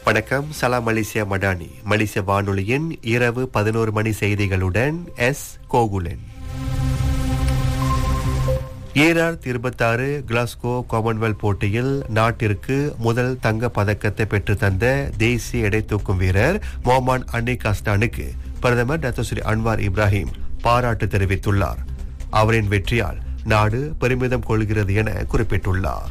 வணக்கம் சலாம் மலேசியா மடானி மலேசிய வானொலியின் இரவு பதினோரு மணி செய்திகளுடன் எஸ் கோகுலன் ஈராயிரத்தி இருபத்தாறு கிளாஸ்கோ காமன்வெல்த் போட்டியில் நாட்டிற்கு முதல் தங்க பதக்கத்தை பெற்று தந்த தேசிய எடை தூக்கும் வீரர் மொஹமான் அன்னிக் அஸ்டானுக்கு பிரதமர் டாக்டர் ஸ்ரீ அன்வார் இப்ராஹிம் பாராட்டு தெரிவித்துள்ளார் அவரின் வெற்றியால் நாடு பெருமிதம் கொள்கிறது என குறிப்பிட்டுள்ளார்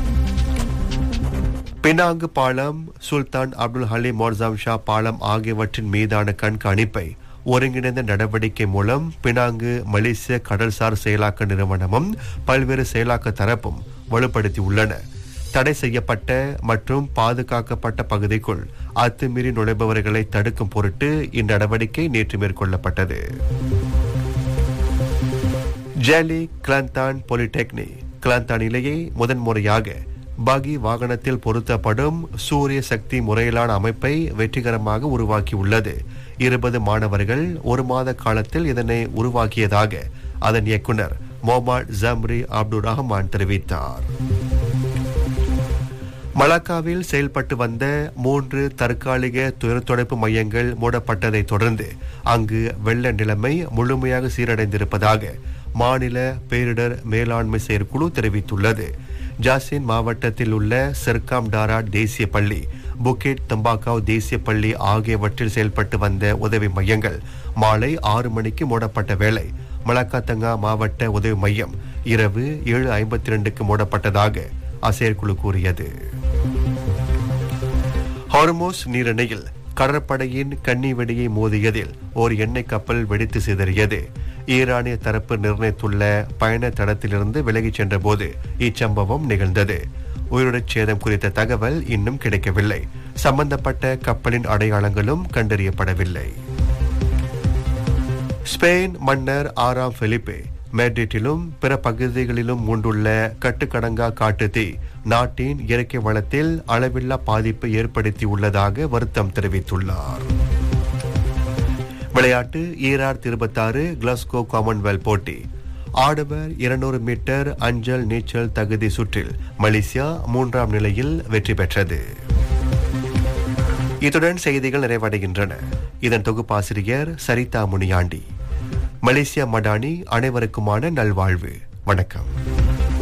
பினாங்கு பாலம் சுல்தான் அப்துல் ஹலீம் மோர்சாம் ஷா பாலம் ஆகியவற்றின் மீதான கண்காணிப்பை ஒருங்கிணைந்த நடவடிக்கை மூலம் பினாங்கு மலேசிய கடல்சார் செயலாக்க நிறுவனமும் பல்வேறு செயலாக்க தரப்பும் வலுப்படுத்தியுள்ளன தடை செய்யப்பட்ட மற்றும் பாதுகாக்கப்பட்ட பகுதிக்குள் அத்துமீறி நுழைபவர்களை தடுக்கும் பொருட்டு இந்நடவடிக்கை நேற்று மேற்கொள்ளப்பட்டது ஜேலி கிளாந்தான் பாலிடெக்னிக் கிளாந்தானிலேயே முதன்முறையாக பகி வாகனத்தில் பொருத்தப்படும் சூரிய சக்தி முறையிலான அமைப்பை வெற்றிகரமாக உருவாக்கியுள்ளது இருபது மாணவர்கள் ஒரு மாத காலத்தில் இதனை உருவாக்கியதாக அதன் இயக்குனர் மொஹமட் ஜம்ரி அப்துல் ரஹ்மான் தெரிவித்தார் மலாக்காவில் செயல்பட்டு வந்த மூன்று தற்காலிக துயரத்துடைப்பு மையங்கள் மூடப்பட்டதைத் தொடர்ந்து அங்கு வெள்ள நிலைமை முழுமையாக சீரடைந்திருப்பதாக மாநில பேரிடர் மேலாண்மை செயற்குழு தெரிவித்துள்ளது ஜாசின் மாவட்டத்தில் உள்ள செர்காம் டாரா தேசிய பள்ளி புக்கெட் தம்பாக்காவ் தேசிய பள்ளி ஆகியவற்றில் செயல்பட்டு வந்த உதவி மையங்கள் மாலை ஆறு மணிக்கு மூடப்பட்ட வேளை மலக்காத்தங்கா மாவட்ட உதவி மையம் இரவு ஏழு ஐம்பத்தி ரெண்டுக்கு மூடப்பட்டதாக அசேர்குழு கூறியது ஹார்மோஸ் நீரிணையில் கடற்படையின் கன்னி வெடியை மோதியதில் ஓர் எண்ணெய் கப்பல் வெடித்து சிதறியது ஈரானிய தரப்பு நிர்ணயித்துள்ள பயண தடத்திலிருந்து விலகிச் சென்றபோது இச்சம்பவம் நிகழ்ந்தது உயிருடச் சேதம் குறித்த தகவல் இன்னும் கிடைக்கவில்லை சம்பந்தப்பட்ட கப்பலின் அடையாளங்களும் கண்டறியப்படவில்லை ஸ்பெயின் மன்னர் ஆறாம் பிலிப்பே மேட்ரிட்டிலும் பிற பகுதிகளிலும் மூண்டுள்ள கட்டுக்கடங்கா காட்டுத்தீ நாட்டின் இயற்கை வளத்தில் அளவில்லா பாதிப்பை ஏற்படுத்தியுள்ளதாக வருத்தம் தெரிவித்துள்ளார் விளையாட்டு ஈராயிரத்தி இருபத்தாறு கிளாஸ்கோ காமன்வெல்த் போட்டி ஆடவர் இருநூறு மீட்டர் அஞ்சல் நீச்சல் தகுதி சுற்றில் மலேசியா மூன்றாம் நிலையில் வெற்றி பெற்றது இத்துடன் செய்திகள் நிறைவடைகின்றன இதன் தொகுப்பாசிரியர் சரிதா முனியாண்டி மலேசியா மடானி அனைவருக்குமான நல்வாழ்வு வணக்கம்